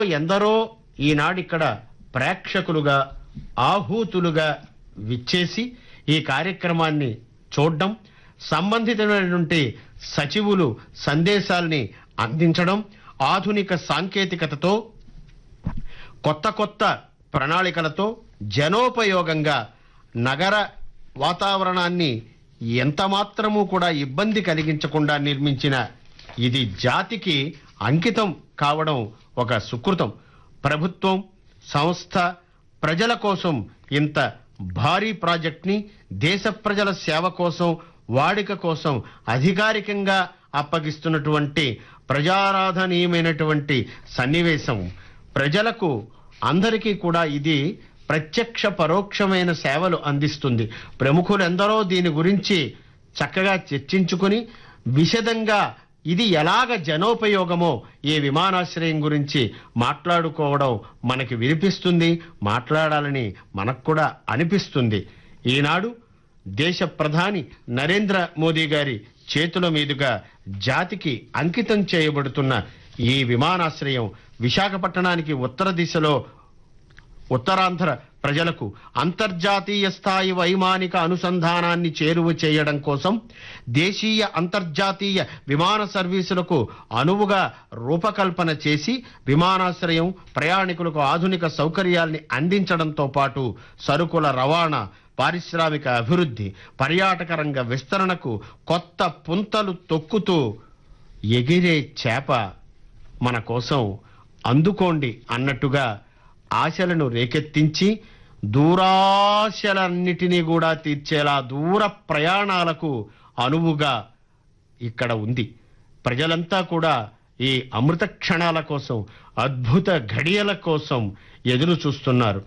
ఎందరో ఈనాడిక్కడ ప్రేక్షకులుగా ఆహూతులుగా విచ్చేసి ఈ కార్యక్రమాన్ని చూడడం సంబంధితమైనటువంటి సచివులు సందేశాల్ని అందించడం ఆధునిక సాంకేతికతతో కొత్త కొత్త ప్రణాళికలతో జనోపయోగంగా నగర వాతావరణాన్ని ఎంత మాత్రము కూడా ఇబ్బంది కలిగించకుండా నిర్మించిన ఇది జాతికి అంకితం కావడం ఒక సుకృతం ప్రభుత్వం సంస్థ ప్రజల కోసం ఇంత భారీ ప్రాజెక్ట్ని దేశ ప్రజల సేవ కోసం వాడిక కోసం అధికారికంగా అప్పగిస్తున్నటువంటి ప్రజారాధనీయమైనటువంటి సన్నివేశం ప్రజలకు అందరికీ కూడా ఇది ప్రత్యక్ష పరోక్షమైన సేవలు అందిస్తుంది ప్రముఖులెందరో దీని గురించి చక్కగా చర్చించుకుని విశదంగా ఇది ఎలాగ జనోపయోగమో ఈ విమానాశ్రయం గురించి మాట్లాడుకోవడం మనకి వినిపిస్తుంది మాట్లాడాలని మనకు కూడా అనిపిస్తుంది ఈనాడు దేశ ప్రధాని నరేంద్ర మోదీ గారి చేతుల మీదుగా జాతికి అంకితం చేయబడుతున్న ఈ విమానాశ్రయం విశాఖపట్టణానికి ఉత్తర దిశలో ఉత్తరాంధ్ర ప్రజలకు అంతర్జాతీయ స్థాయి వైమానిక అనుసంధానాన్ని చేరువ చేయడం కోసం దేశీయ అంతర్జాతీయ విమాన సర్వీసులకు అనువుగా రూపకల్పన చేసి విమానాశ్రయం ప్రయాణికులకు ఆధునిక సౌకర్యాల్ని అందించడంతో పాటు సరుకుల రవాణా పారిశ్రామిక అభివృద్ధి పర్యాటక రంగ విస్తరణకు కొత్త పుంతలు తొక్కుతూ ఎగిరే చేప మన కోసం అందుకోండి అన్నట్టుగా ఆశలను రేకెత్తించి దూరాశలన్నిటినీ కూడా తీర్చేలా దూర ప్రయాణాలకు అనువుగా ఇక్కడ ఉంది ప్రజలంతా కూడా ఈ అమృత క్షణాల కోసం అద్భుత ఘడియల కోసం ఎదురు చూస్తున్నారు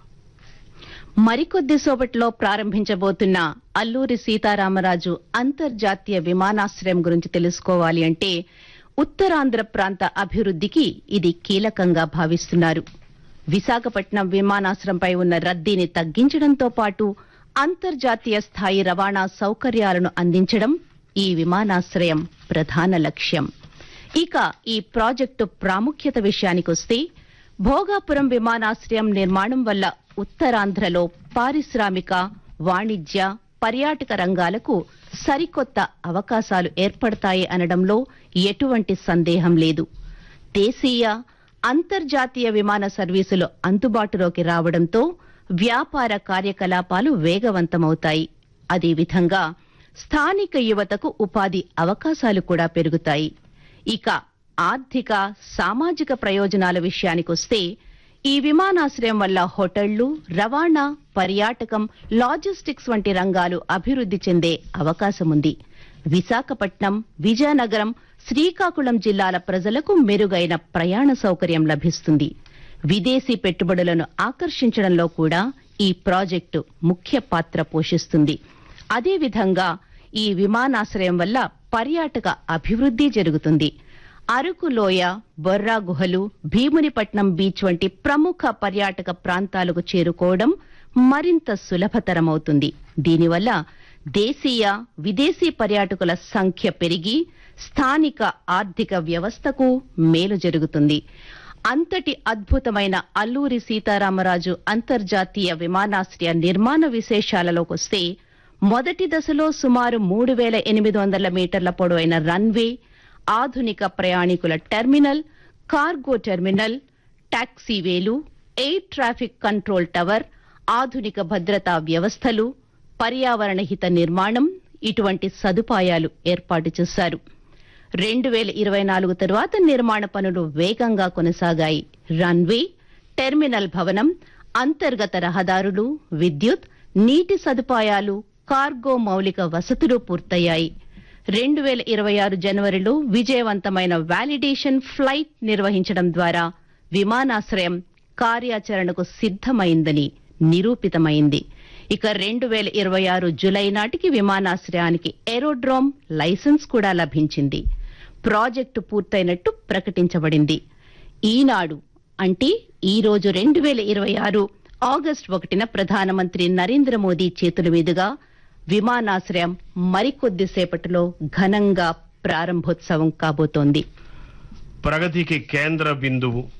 మరికొద్ది సేపట్లో ప్రారంభించబోతున్న అల్లూరి సీతారామరాజు అంతర్జాతీయ విమానాశ్రయం గురించి తెలుసుకోవాలి అంటే ఉత్తరాంధ్ర ప్రాంత అభివృద్ధికి ఇది కీలకంగా భావిస్తున్నారు విశాఖపట్నం విమానాశ్రయంపై ఉన్న రద్దీని తగ్గించడంతో పాటు అంతర్జాతీయ స్థాయి రవాణా సౌకర్యాలను అందించడం ఈ విమానాశ్రయం ప్రధాన లక్ష్యం ఇక ఈ ప్రాజెక్టు ప్రాముఖ్యత విషయానికొస్తే భోగాపురం విమానాశ్రయం నిర్మాణం వల్ల ఉత్తరాంధ్రలో పారిశ్రామిక వాణిజ్య పర్యాటక రంగాలకు సరికొత్త అవకాశాలు ఏర్పడతాయి అనడంలో ఎటువంటి సందేహం లేదు దేశీయ అంతర్జాతీయ విమాన సర్వీసులు అందుబాటులోకి రావడంతో వ్యాపార కార్యకలాపాలు వేగవంతమవుతాయి అదేవిధంగా స్థానిక యువతకు ఉపాధి అవకాశాలు కూడా పెరుగుతాయి ఇక ఆర్థిక సామాజిక ప్రయోజనాల విషయానికొస్తే ఈ విమానాశ్రయం వల్ల హోటళ్లు రవాణా పర్యాటకం లాజిస్టిక్స్ వంటి రంగాలు అభివృద్ధి చెందే అవకాశముంది విశాఖపట్నం విజయనగరం శ్రీకాకుళం జిల్లాల ప్రజలకు మెరుగైన ప్రయాణ సౌకర్యం లభిస్తుంది విదేశీ పెట్టుబడులను ఆకర్షించడంలో కూడా ఈ ప్రాజెక్టు ముఖ్య పాత్ర పోషిస్తుంది అదేవిధంగా ఈ విమానాశ్రయం వల్ల పర్యాటక అభివృద్ధి జరుగుతుంది అరకు లోయ బొర్రా గుహలు భీమునిపట్నం బీచ్ వంటి ప్రముఖ పర్యాటక ప్రాంతాలకు చేరుకోవడం మరింత సులభతరమవుతుంది దీనివల్ల దేశీయ విదేశీ పర్యాటకుల సంఖ్య పెరిగి స్థానిక ఆర్థిక వ్యవస్థకు మేలు జరుగుతుంది అంతటి అద్భుతమైన అల్లూరి సీతారామరాజు అంతర్జాతీయ విమానాశ్రయ నిర్మాణ విశేషాలలోకొస్తే మొదటి దశలో సుమారు మూడు వేల ఎనిమిది వందల మీటర్ల పొడవైన రన్వే ఆధునిక ప్రయాణికుల టెర్మినల్ కార్గో టెర్మినల్ టాక్సీవేలు ఎయిర్ ట్రాఫిక్ కంట్రోల్ టవర్ ఆధునిక భద్రతా వ్యవస్థలు పర్యావరణ హిత నిర్మాణం ఇటువంటి సదుపాయాలు ఏర్పాటు చేశారు రెండు వేల ఇరవై నాలుగు తరువాత నిర్మాణ పనులు వేగంగా కొనసాగాయి రన్వే టెర్మినల్ భవనం అంతర్గత రహదారులు విద్యుత్ నీటి సదుపాయాలు కార్గో మౌలిక వసతులు పూర్తయ్యాయి రెండు వేల ఇరవై ఆరు జనవరిలో విజయవంతమైన వాలిడేషన్ ఫ్లైట్ నిర్వహించడం ద్వారా విమానాశ్రయం కార్యాచరణకు సిద్ధమైందని నిరూపితమైంది ఇక రెండు వేల ఇరవై ఆరు జులై నాటికి విమానాశ్రయానికి ఏరోడ్రోమ్ లైసెన్స్ కూడా లభించింది ప్రాజెక్టు పూర్తయినట్టు ప్రకటించబడింది ఈనాడు అంటే ఈ రోజు రెండు వేల ఇరవై ఆరు ఆగస్టు ఒకటిన ప్రధానమంత్రి నరేంద్ర మోదీ చేతుల మీదుగా విమానాశ్రయం మరికొద్దిసేపటిలో ఘనంగా ప్రారంభోత్సవం కాబోతోంది ప్రగతికి కేంద్ర బిందువు